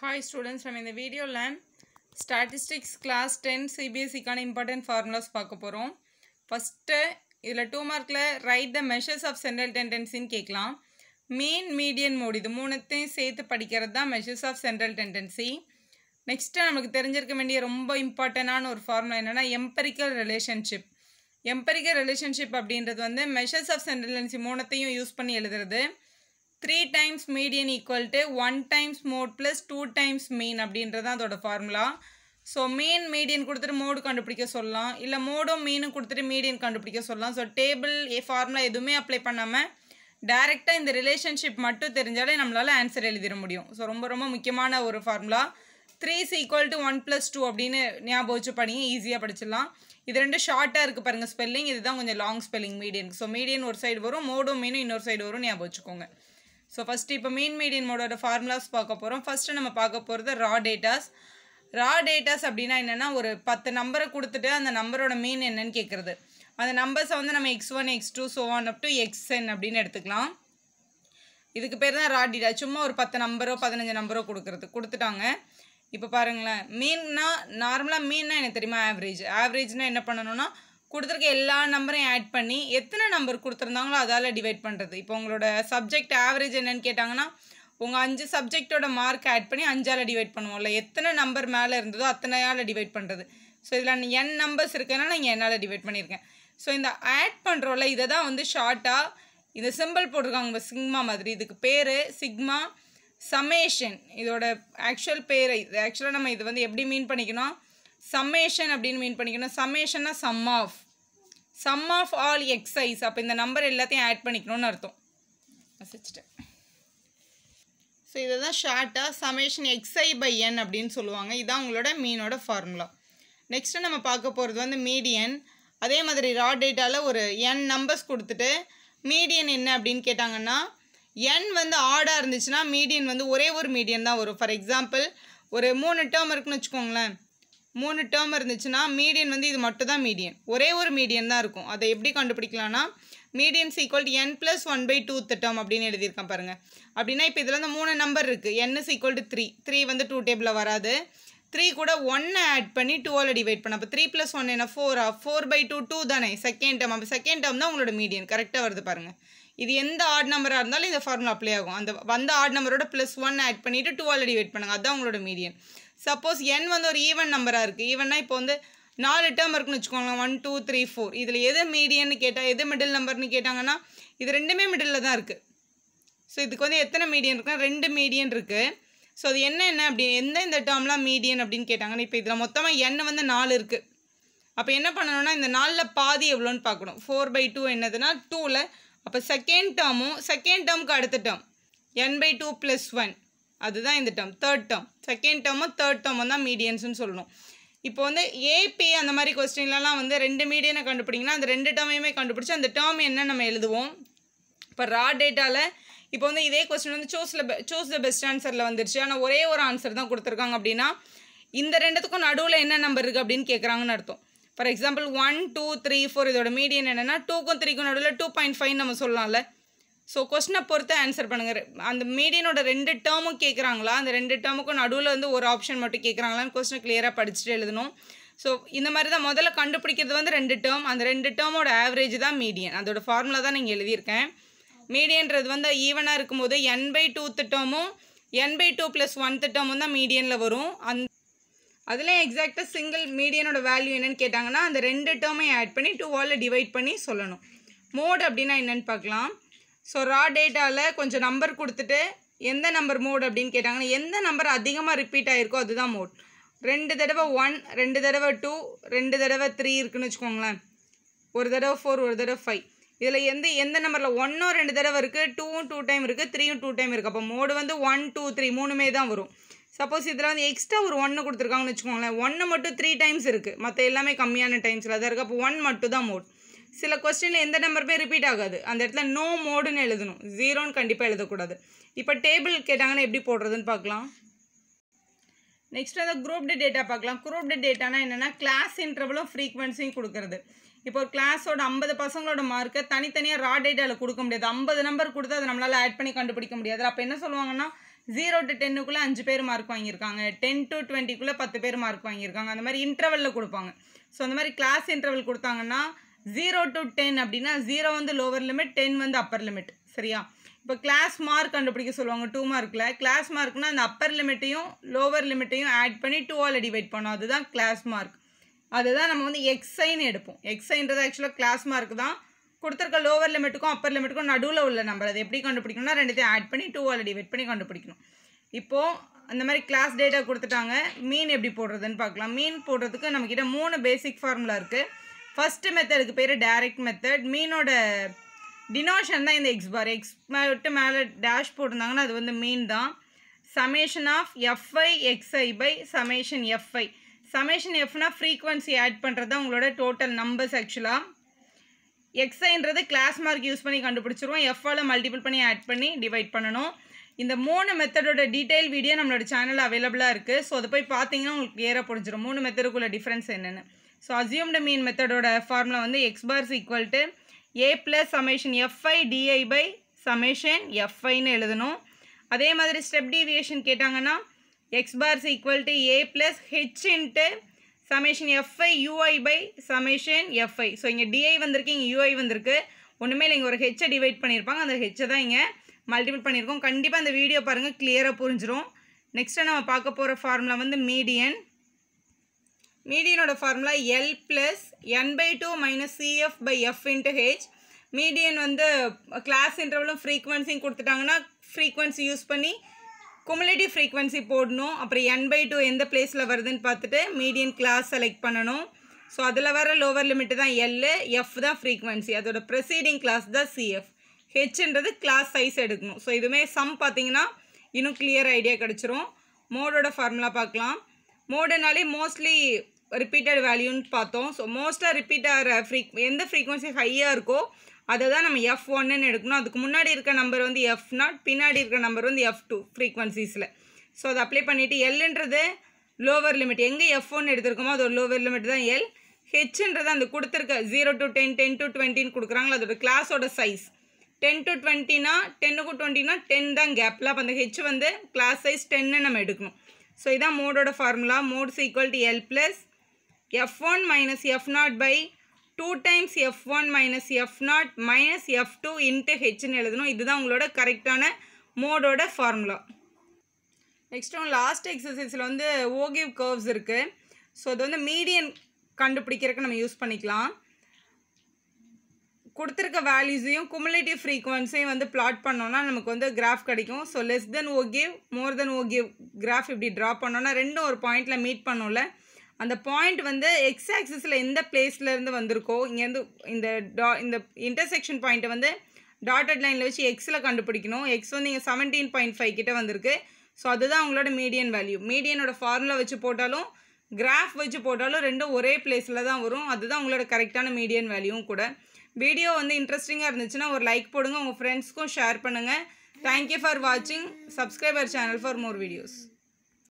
hi students நம்ம இந்த வீடியோவில் ஸ்டாட்டிஸ்டிக்ஸ் கிளாஸ் டென் சிபிஎஸ்சிக்கான இம்பார்ட்டன்ட் ஃபார்முலாஸ் பார்க்க போகிறோம் ஃபஸ்ட்டு இதில் டூ மார்க்கில் write the measures of central டெண்டன்சின்னு கேட்கலாம் மீன் மீடியன் மோட் இது மூணுத்தையும் சேர்த்து படிக்கிறது தான் measures of central tendency next நமக்கு தெரிஞ்சிருக்க வேண்டிய ரொம்ப இம்பார்ட்டண்டான ஒரு ஃபார்முலா என்னென்னா எம்பரிக்கல் ரிலேஷன்ஷிப் எம்பரிக்கல் ரிலேஷன்ஷிப் அப்படின்றது வந்து மெஷர்ஸ் ஆஃப் சென்ட்ரல் டெண்டன்சி மூணுத்தையும் யூஸ் பண்ணி எழுதுறது three times median equal to one times mode plus two times mean அப்படின்றது தான் அதோட ஃபார்முலா ஸோ மீன் மீடியன் கொடுத்துட்டு மோடு கண்டுபிடிக்க சொல்லலாம் இல்லை மோடும் மீனும் கொடுத்துட்டு மீடியன் கண்டுபிடிக்க சொல்லலாம் ஸோ டேபிள் ஏ ஃபார்முலா எதுவுமே அப்ளை பண்ணாமல் டைரெக்டாக இந்த ரிலேஷன்ஷிப் மட்டும் தெரிஞ்சாலே நம்மளால் ஆன்சர் எழுதிட முடியும் ஸோ ரொம்ப ரொம்ப முக்கியமான ஒரு formula three is equal to one plus two அப்படின்னு ஞாபகம் வச்சு படிங்க ஈஸியாக படிச்சிடலாம் இது ரெண்டு ஷார்ட்டாக இருக்குது பாருங்கள் ஸ்பெல்லிங் இதுதான் கொஞ்சம் long spelling median so median ஒரு சைடு வரும் மோடும் மீனும் இன்னொரு சைடு வரும் ஞாபகம் வச்சுக்கோங்க ஸோ ஃபஸ்ட்டு இப்போ மீன் மீடியன் மோடோட ஃபார்முலாஸ் பார்க்க போகிறோம் ஃபஸ்ட்டு நம்ம பார்க்க போகிறது ரா டேட்டாஸ் ரா டேட்டாஸ் அப்படின்னா என்னென்னா ஒரு பத்து நம்பரை கொடுத்துட்டு அந்த நம்பரோட மீன் என்னன்னு கேட்குறது அந்த நம்பர்ஸை வந்து நம்ம x one x two so one up to x n அப்படின்னு எடுத்துக்கலாம் இதுக்கு பேர் தான் ரா டேட்டா சும்மா ஒரு பத்து நம்பரோ பதினஞ்சு நம்பரோ கொடுக்குறது கொடுத்துட்டாங்க இப்போ பாருங்களேன் மீன்னா நார்மலாக மீன்னா எனக்கு தெரியுமா ஆவரேஜ் ஆவரேஜ்னால் என்ன பண்ணணும்னா கொடுத்துருக்க எல்லா நம்பரையும் ஆட் பண்ணி எத்தனை நம்பர் கொடுத்துருந்தாங்களோ அதால் டிவைட் பண்ணுறது இப்போ உங்களோட சப்ஜெக்ட் ஆவரேஜ் என்னன்னு கேட்டாங்கன்னா உங்கள் அஞ்சு சப்ஜெக்டோட மார்க் ஆட் பண்ணி அஞ்சால் டிவைட் பண்ணுவோம்ல எத்தனை நம்பர் மேலே இருந்ததோ அத்தனையால் டிவைட் பண்ணுறது ஸோ இதில் என் நம்பர்ஸ் இருக்குன்னா நீங்கள் என்னால் டிவைட் பண்ணியிருக்கேன் ஸோ இந்த ஆட் பண்ணுறோம்ல இதை தான் வந்து ஷார்ட்டாக இந்த சிம்பிள் போட்டிருக்காங்க சிக்மா மாதிரி இதுக்கு பேர் சிக்மா சமேஷன் இதோட ஆக்சுவல் பேர் இது ஆக்சுவலாக நம்ம இது வந்து எப்படி மீன் பண்ணிக்கணும் சம்மேஷன் அப்படின்னு மீன் பண்ணிக்கணும் சம்மேஷன்னா sum of sum of all x i's அப்போ இந்த நம்பர் எல்லாத்தையும் ஆட் பண்ணிக்கணும்னு அர்த்தம் வச்சுட்டேன் ஸோ இதை தான் ஷார்ட்டாக சமேஷன் எக்ஸ்ஐ பை என் அப்படின்னு சொல்லுவாங்க இதுதான் உங்களோட மீனோட ஃபார்முலா நெக்ஸ்ட்டு நம்ம பார்க்க போகிறது வந்து மீடியன் அதே மாதிரி ரா டேட்டாவில் ஒரு என் நம்பர்ஸ் கொடுத்துட்டு மீடியன் என்ன அப்படின்னு கேட்டாங்கன்னா என் வந்து ஆடாக இருந்துச்சுன்னா மீடியன் வந்து ஒரே ஒரு மீடியன் தான் வரும் ஃபார் எக்ஸாம்பிள் ஒரு மூணு டேர்ம் இருக்குன்னு வச்சுக்கோங்களேன் மூணு டேர்ம் இருந்துச்சுன்னா மீடியன் வந்து இது மட்டும் தான் மீடியன் ஒரே ஒரு மீடியன் தான் இருக்கும் அதை எப்படி கண்டுபிடிக்கலாம்னா medians equal to n plus one by two term அப்படின்னு எழுதியிருக்கேன் பாருங்கள் அப்படின்னா இப்போ இதில் வந்து மூணு நம்பர் இருக்குது n is equal to three three வந்து டூ டேபிளில் வராது த்ரீ கூட ஒன்னை ஆட் பண்ணி டூவால் டிவைட் பண்ண அப்போ த்ரீ ப்ளஸ் ஒன் என்ன ஃபோரா ஃபோர் பை டூ டூ தானே செகண்ட் டேர்ம் அப்போ செகண்ட் டேர்ம் தான் உங்களோட மீடியன் கரெக்டாக வருது பாருங்கள் இது எந்த ஆட் நம்பராக இருந்தாலும் இந்த ஃபார்முலா அப்ளை ஆகும் அந்த வந்த ஆட் நம்பரோட ப்ளஸ் ஒன் ஆட் பண்ணிவிட்டு டூவால் டிவைட் பண்ணுங்கள் அதுதான் உங்களோட மீடியன் சப்போஸ் என் வந்து ஒரு ஈவன் நம்பராக இருக்குது ஈவன்னா இப்போ வந்து நாலு டேர்ம் இருக்குன்னு வச்சுக்கோங்களேன் ஒன் டூ த்ரீ ஃபோர் இதில் எது மீடியன்னு கேட்டால் எது மிடில் நம்பர்னு கேட்டாங்கன்னா இது ரெண்டுமே மிடில் தான் இருக்குது ஸோ இதுக்கு வந்து எத்தனை மீடியன் இருக்குன்னா ரெண்டு மீடியன் இருக்குது ஸோ அது என்ன என்ன அப்படி எந்த இந்த டேர்ம்லாம் மீடியன் அப்படின்னு கேட்டாங்கன்னா இப்போ இதில் மொத்தமாக எண்ணெய் வந்து நாலு இருக்குது அப்போ என்ன பண்ணணும்னா இந்த நாலில் பாதி எவ்வளோன்னு பார்க்கணும் ஃபோர் பை டூ என்னதுன்னா டூவில் அப்போ செகண்ட் டேர்மும் செகண்ட் டேர்முக்கு அடுத்த term n by two plus one அதுதான் இந்த டேர்ம் தேர்ட் டேர்ம் செகண்ட் டேர்மும் தேர்ட் டேர்மும் தான் மீடியன்ஸ்னு சொல்லணும் இப்போ வந்து ஏபி அந்த மாதிரி கொஸ்டின்லலாம் வந்து ரெண்டு மீடியனை கண்டுபிடிங்கன்னா அந்த ரெண்டு டேர்மையுமே கண்டுபிடிச்சி அந்த டேர்ம் என்ன நம்ம எழுதுவோம் இப்போ ரா டேட்டாவில் இப்போ வந்து இதே கொஸ்டின் வந்து சூஸில் சூஸ் த பெஸ்ட் ஆன்சரில் வந்துருச்சு ஆனால் ஒரே ஒரு ஆன்சர் தான் கொடுத்துருக்காங்க அப்படின்னா இந்த ரெண்டுத்துக்கும் நடுவில் என்ன நம்பர் இருக்குது அப்படின்னு கேட்குறாங்கன்னு அர்த்தம் for example one two three four இதோட மீடியன் என்னென்னா டூக்கும் த்ரீக்கும் நடுவில் டூ பாயிண்ட் ஃபைவ் நம்ம சொல்லலாம்ல ஸோ கொஸ்டினை பொறுத்து ஆன்சர் பண்ணுங்கள் அந்த மீடியனோட ரெண்டு டேர்மும் கேட்குறாங்களா அந்த ரெண்டு டேர்முக்கும் நடுவில் வந்து ஒரு ஆப்ஷன் மட்டும் கேட்குறாங்களான்னு கொஸ்டினை கிளியராக படிச்சுட்டு எழுதணும் ஸோ இந்த மாதிரி தான் முதல்ல கண்டுபிடிக்கிறது வந்து ரெண்டு டேர்ம் அந்த ரெண்டு டேர்மோட ஆவரேஜ் தான் மீடியன் அதோட ஃபார்முலா தான் நீங்கள் எழுதியிருக்கேன் மீடியன்றது வந்து ஈவனாக இருக்கும்போது என் பை டூ திட்டமும் n by two plus one திட்டமும் தான் மீடியனில் வரும் அந் அதுலேயும் எக்ஸாக்டாக சிங்கிள் மீடியனோட வேல்யூ என்னன்னு கேட்டாங்கன்னா அந்த ரெண்டு டேர்மையும் ஆட் பண்ணி டூ வாலில் டிவைட் பண்ணி சொல்லணும் மோட் அப்படின்னா என்னென்னு பார்க்கலாம் ஸோ ரா டேட்டாவில் கொஞ்சம் நம்பர் கொடுத்துட்டு எந்த நம்பர் மோட் அப்படின்னு கேட்டாங்கன்னா எந்த நம்பர் அதிகமாக ரிப்பீட் ஆகிருக்கோ அதுதான் மோட் ரெண்டு தடவை ஒன் ரெண்டு தடவை டூ ரெண்டு தடவை த்ரீ இருக்குன்னு வச்சுக்கோங்களேன் ஒரு தடவை ஃபோர் ஒரு தடவை ஃபைவ் இதில் எந்த எந்த நம்பரில் ஒன்றும் ரெண்டு தடவை இருக்குது டூவும் டூ டைம் இருக்குது த்ரீயும் டூ டைம் இருக்குது அப்போ மோடு வந்து ஒன் டூ த்ரீ மூணுமே தான் வரும் சப்போஸ் இதில் வந்து எக்ஸ்ட்ரா ஒரு ஒன்று கொடுத்துருக்காங்கன்னு வச்சுக்கோங்களேன் ஒன்று மட்டும் த்ரீ டைம்ஸ் இருக்குது மற்ற எல்லாமே கம்மியான டைம்ஸில் தான் இருக்குது அப்போ ஒன் மட்டும் தான் மோட் சில கொஸ்டினில் எந்த நம்பருமே ரிப்பீட் ஆகாது அந்த இடத்துல நோ மோடுன்னு எழுதணும் ஜீரோன்னு கண்டிப்பாக எழுதக்கூடாது இப்போ டேபிள் கேட்டாங்கன்னா எப்படி போடுறதுன்னு பார்க்கலாம் நெக்ஸ்ட் அந்த குரூப் டி டேட்டா பார்க்கலாம் குரூப் டி டேட்டானா என்னென்னா கிளாஸ் இன்டர்வலும் ஃப்ரீக்வன்சியும் கொடுக்குறது இப்போ ஒரு கிளாஸோட ஐம்பது பசங்களோட மார்க்கை தனித்தனியாக ரா டேட்டாவில் கொடுக்க முடியாது ஐம்பது நம்பர் கொடுத்து அதை நம்மளால் ஆட் பண்ணி கண்டுபிடிக்க முடியாது அப்போ என்ன சொல்லுவாங்கன்னா ஜீரோ டு டென்னுக்குள்ளே அஞ்சு பேர் மார்க் வாங்கியிருக்காங்க டென் டு டுவெண்ட்டிக்குள்ளே பத்து பேர் மார்க் வாங்கியிருக்காங்க அந்த மாதிரி இன்டர்வலில் கொடுப்பாங்க ஸோ அந்த மாதிரி கிளாஸ் இன்டர்வல் கொடுத்தாங்கன்னா ஜீரோ டு டென் அப்படின்னா ஜீரோ வந்து லோவர் லிமிட் டென் வந்து அப்பர் லிமிட் சரியா இப்போ கிளாஸ் மார்க் கண்டுபிடிக்க சொல்லுவாங்க டூ மார்க்கில் கிளாஸ் மார்க்னா அந்த அப்பர் லிமிட்டையும் லோவர் லிமிட்டையும் ஆட் பண்ணி டூவால் டிவைட் பண்ணோம் அதுதான் கிளாஸ் மார்க் அதுதான் நம்ம வந்து எக்ஸைன்னு எடுப்போம் எக்ஸைன்றது ஆக்சுவலாக கிளாஸ் மார்க் தான் கொடுத்துருக்க லோவர் லிமிட்டுக்கும் அப்பர் லிமிட்டுக்கும் நடுவில் உள்ள நம்பர் அது எப்படி கண்டுபிடிக்கணும்னா ரெண்டுத்தையும் ஆட் பண்ணி டூவால் டிவைட் பண்ணி கண்டுபிடிக்கணும் இப்போது அந்த மாதிரி கிளாஸ் டேட்டா கொடுத்துட்டாங்க மீன் எப்படி போடுறதுன்னு பார்க்கலாம் மீன் போடுறதுக்கு நம்மக்கிட்ட மூணு பேசிக் ஃபார்முலா இருக்குது ஃபஸ்ட்டு மெத்தடுக்கு பேர் டைரக்ட் மெத்தட் மீனோட டினோஷன் தான் இந்த எக்ஸ் பார் எக்ஸ் விட்டு மேலே டேஷ் போட்டிருந்தாங்கன்னா அது வந்து மீன் தான் summation of f i x i by summation f i summation எஃப்னா ஃப்ரீக்வன்சி ஆட் பண்ணுறது தான் உங்களோட டோட்டல் நம்பர்ஸ் ஆக்சுவலாக எக்ஸ்ஐன்றது கிளாஸ் மார்க் யூஸ் பண்ணி கண்டுபிடிச்சிருவோம் எஃப்ஆல் மல்டிபிள் பண்ணி ஆட் பண்ணி டிவைட் பண்ணணும் இந்த மூணு மெத்தடோட டீட்டெயில் வீடியோ நம்மளோட சேனலில் அவைலபிளாக இருக்குது ஸோ அதை போய் பார்த்தீங்கன்னா உங்களுக்கு ஏற புரிஞ்சிடும் மூணு மெத்தடுக்குள்ள டிஃப்ரென்ஸ் என்னென்னு ஸோ அசியூம்டு மீன் மெத்தடோட ஃபார்முலா வந்து x bar's equal to a plus summation f i d i by summation எஃப்ஐன்னு எழுதணும் அதே மாதிரி ஸ்டெப் டீவியேஷன் கேட்டாங்கன்னா x bar's equal to a plus h into summation f i u i by summation f i so இங்கே d i வந்திருக்கு இங்கே யூஐ வந்திருக்கு ஒன்றுமே இல்லை இங்கே ஒரு ஹெச்சை டிவைட் பண்ணியிருப்பாங்க அந்த ஹெச்சை தான் இங்கே மல்டிபிள் பண்ணியிருக்கோம் கண்டிப்பாக அந்த வீடியோ பாருங்கள் கிளியராக புரிஞ்சிடும் நெக்ஸ்ட்டு நம்ம பார்க்க போகிற ஃபார்முலா வந்து மீடியன் மீடியனோட formula l plus n by two minus cf by f into h median வந்து கிளாஸ் இன்டர்வலும் ஃப்ரீக்வன்சியும் கொடுத்துட்டாங்கன்னா ஃப்ரீக்வன்சி யூஸ் பண்ணி குமுலேட்டிவ் ஃப்ரீக்வன்சி போடணும் அப்புறம் என் பை டூ எந்த பிளேஸில் வருதுன்னு பார்த்துட்டு மீடியன் கிளாஸ் செலக்ட் பண்ணணும் ஸோ அதில் வர லோவர் லிமிட்டு தான் எல் எஃப் தான் ஃப்ரீக்வன்சி அதோட ப்ரெசீடிங் கிளாஸ் தான் சிஎஃப் ஹெச்ன்றது கிளாஸ் சைஸ் எடுக்கணும் ஸோ இதுவுமே சம் பார்த்தீங்கன்னா இன்னும் கிளியர் ஐடியா கிடச்சிரும் மோடோட ஃபார்முலா பார்க்கலாம் மோடுனாலே மோஸ்ட்லி ரிப்பீட்டட் வேல்யூன்னு பார்த்தோம் ஸோ மோஸ்ட்டாக ரிப்பீட் ஆகிற ஃப்ரீ எந்த ஃப்ரீக்வன்சி ஹையாக இருக்கோ அதை தான் நம்ம எஃப் ஒன்னு எடுக்கணும் அதுக்கு முன்னாடி இருக்க நம்பர் வந்து எஃப் நாட் பின்னாடி இருக்க நம்பர் வந்து எஃப் டூ ஃப்ரீக்வன்சிஸில் ஸோ அதை அப்ளை பண்ணிவிட்டு எல்ன்றது லோவர் லிமிட் எங்கே எஃப் ஒன் எடுத்திருக்கோமோ அது ஒரு லோவர் லிமிட் தான் எல் ஹெச்ன்றது அந்த கொடுத்துருக்க zero to ten ten to டுவெண்ட்டின்னு கொடுக்குறாங்களோ அதோட கிளாஸோட சைஸ் டென் டு டுவெண்ட்டினா டென்னுக்கு டுவெண்ட்டினா டென் தான் கேப்பில் அப்போ அந்த ஹெச் வந்து கிளாஸ் சைஸ் டென்னு நம்ம எடுக்கணும் ஸோ இதான் மோடோட ஃபார்முலா mode's equal to l plus f one minus f nought by two times f one minus f nought minus f two into ஹெச்னு எழுதணும் இதுதான் உங்களோட கரெக்டான மோடோட ஃபார்முலா நெக்ஸ்ட் ஒன் லாஸ்ட் எக்ஸசைஸில் வந்து ஓகிவ் கர்வ்ஸ் இருக்குது ஸோ அது வந்து மீடியன் கண்டுபிடிக்கிறதுக்கு நம்ம யூஸ் பண்ணிக்கலாம் கொடுத்துருக்க வேல்யூஸையும் குமுலேட்டிவ் ஃப்ரீக்வன்சியும் வந்து பிளாட் பண்ணோன்னா நமக்கு வந்து கிராஃப் கிடைக்கும் so less than ogive more than ogive graph இப்படி ட்ரா பண்ணோன்னா ரெண்டும் ஒரு பாயிண்டில் மீட் பண்ணோம்ல அந்த பாயிண்ட் வந்து எக்ஸ் ஆக்சிஸில் எந்த பிளேஸ்லேருந்து வந்திருக்கோ இங்கேருந்து இந்த டா இந்த இன்டர்செக்ஷன் பாயிண்ட்டை வந்து டாட்டட் லைனில் வச்சு எக்ஸில் கண்டுபிடிக்கணும் எக்ஸ் வந்து இங்கே செவன்டீன் பாயிண்ட் ஃபைவ் கிட்ட வந்திருக்கு ஸோ அதுதான் உங்களோட மீடியன் வேல்யூ மீடியனோட ஃபார்முலா வச்சு போட்டாலும் கிராஃப் வச்சு போட்டாலும் ரெண்டும் ஒரே பிளேஸில் தான் வரும் அதுதான் உங்களோட கரெக்டான மீடியன் வேல்யூவும் கூட வீடியோ வந்து இன்ட்ரெஸ்டிங்காக இருந்துச்சுன்னா ஒரு லைக் போடுங்க உங்கள் ஃப்ரெண்ட்ஸ்க்கும் ஷேர் பண்ணுங்கள் தேங்க்யூ ஃபார் வாட்சிங் subscriber channel for more videos